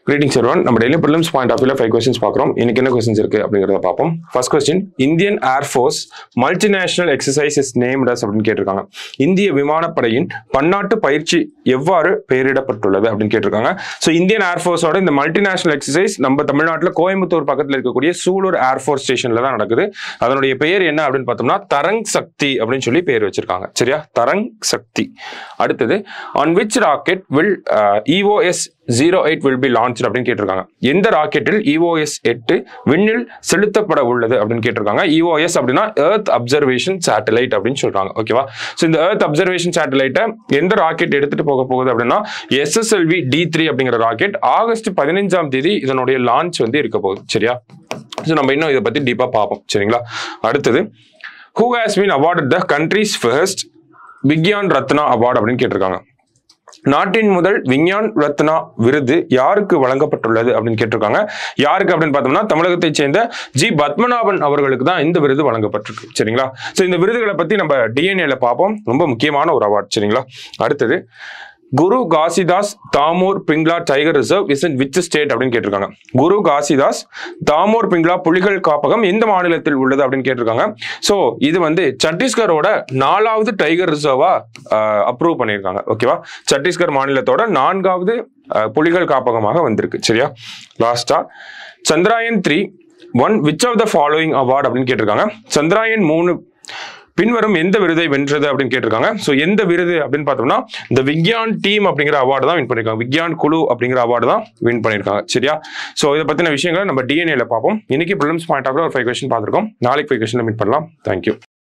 greetings everyone நம்ம daily prelims point of வியூல five questions பார்க்குறோம் இன்னைக்கு என்ன கொஸ்டின்ஸ் இருக்கு அப்படிங்கிறத பார்ப்போம் first question Indian air force multinational exercise is named as அப்படின்னு கேட்டிருக்காங்க இந்திய விமானப்படையின் பன்னாட்டு பயிற்சி எவ்வாறு பெயரிடப்பட்டுள்ளது அப்படின்னு கேட்டிருக்காங்க ஸோ இந்தியன் ஏர்ஃபோர்ஸோட இந்த மல்டிநேஷனல் எக்ஸசைஸ் நம்ம தமிழ்நாட்டில் கோயம்புத்தூர் பக்கத்தில் இருக்கக்கூடிய சூலூர் ஏர்ஃபோர்ஸ் ஸ்டேஷன்ல தான் நடக்குது அதனுடைய பெயர் என்ன அப்படின்னு பார்த்தோம்னா தரங் சக்தி அப்படின்னு சொல்லி பேர் வச்சிருக்காங்க சரியா தரங் சக்தி அடுத்தது on which rocket will EOS zero eight will be launch அப்படின்னு கேட்டிருக்காங்க எந்த ராக்கெட்டில் இஓஎஸ் எட்டு விண்ணில் செலுத்தப்பட உள்ளது அப்படின்னு கேட்டிருக்காங்க இஓஎஸ் அப்படின்னா எர்த் அப்சர்வேஷன் சேட்டலைட் அப்படின்னு சொல்றாங்க ஓகேவா ஸோ இந்த எர்த் அப்சர்வேஷன் சேட்டலைட்டை எந்த ராக்கெட் எடுத்துட்டு போக போகுது அப்படின்னா எஸ்எஸ்எல்வி டி த்ரீ அப்படிங்கிற ராக்கெட் ஆகஸ்ட் பதினைஞ்சாம் தேதி இதனுடைய லான்ச் வந்து இருக்க போகுது சரியா ஸோ நம்ம இன்னும் இதை பத்தி டீப்பா பார்ப்போம் சரிங்களா அடுத்தது who has been awarded the country's first Vigyan Ratna award அப்படின்னு கேட்டிருக்காங்க நாட்டின் முதல் விஞ்ஞான் ரத்னா விருது யாருக்கு வழங்கப்பட்டுள்ளது அப்படின்னு கேட்டிருக்காங்க யாருக்கு அப்படின்னு பார்த்தோம்னா தமிழகத்தைச் சேர்ந்த ஜி பத்மநாபன் அவர்களுக்கு தான் இந்த விருது வழங்கப்பட்டிருக்கு சரிங்களா ஸோ இந்த விருதுகளை பத்தி நம்ம டிஎன்ஏல பார்ப்போம் ரொம்ப முக்கியமான ஒரு அவார்ட் சரிங்களா அடுத்தது Guru Ghasidas Tamor Pingla tiger reserve is in which state அப்படின்னு கேட்டிருக்காங்க குரு காசிதாஸ் தாமூர் பிங்லா புலிகள் காப்பகம் எந்த மாநிலத்தில் உள்ளது அப்படின்னு கேட்டிருக்காங்க ஸோ இது வந்து சத்தீஸ்கரோட நாலாவது டைகர் ரிசர்வா அப்ரூவ் பண்ணியிருக்காங்க ஓகேவா சத்தீஸ்கர் மாநிலத்தோட நான்காவது அஹ், புலிகள் காப்பகமாக வந்திருக்கு சரியா லாஸ்டா Chandrayaan three won which of the following award அப்படின்னு கேட்டிருக்காங்க சந்திராயன் மூணு பின்வரும் எந்த விருதை வென்றது அப்படின்னு கேட்டிருக்காங்க ஸோ எந்த விருது அப்படின்னு பார்த்தோம்னா இந்த விக்யான் டீம் அப்படிங்கிற அவார்டு தான் வின் பண்ணிருக்காங்க விக்யான் குழு அப்படிங்கிற அவார்டு தான் வின் பண்ணியிருக்காங்க சரியா ஸோ இதை பற்றின விஷயங்களை நம்ம டிஎன்ஏல பார்ப்போம் இன்னைக்கு ப்ரிலிம்ஸ் பாயிண்ட் ஆஃப் ஒரு ஃபைவ் கொஸ்டின் பார்த்துருக்கோம் நாளைக்கு ஃபைவ் கொஸ்டின் மீட் பண்ணலாம் தேங்க்யூ